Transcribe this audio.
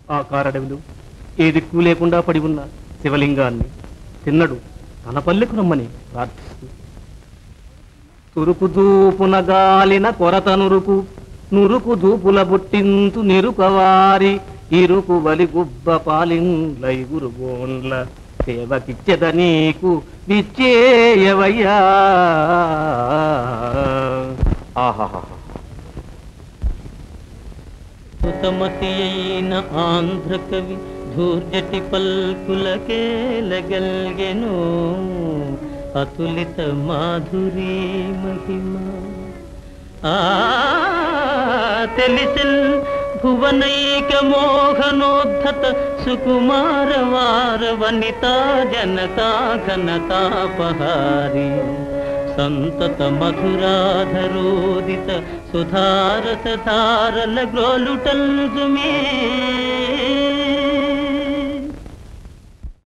ఆ కారడవిలో ఏ దిక్కు లేకుండా పడి ఉన్న శివలింగాన్ని తిన్నడు తన పల్లెకు రమ్మని ప్రార్థిస్తూ తురుకు దూపున గాలిన కొరత నురుకు నురుకు దూపుల బుట్టింతు నిరుకవారి ఇరుకు బలి గుబ్బ పాలిండ్లైగురు గోండ్ల సేవకిచ్చెద నీకు విచ్చేయవయ్యా ఆహాహా సుతమతి అయిన ఆంధ్ర కవి ధూర్జటి పల్కులకేలగల్గెను అతులిత మాధురీ మహిమ ఆ తెలిసిల్ భువనైక మోహనోద్ధత సుకుమార వార వనితా జనతా ఘనతాపహారి సంతత మధురాధరోదిత సుధారస ధారల గ్రోలుటల్జుమే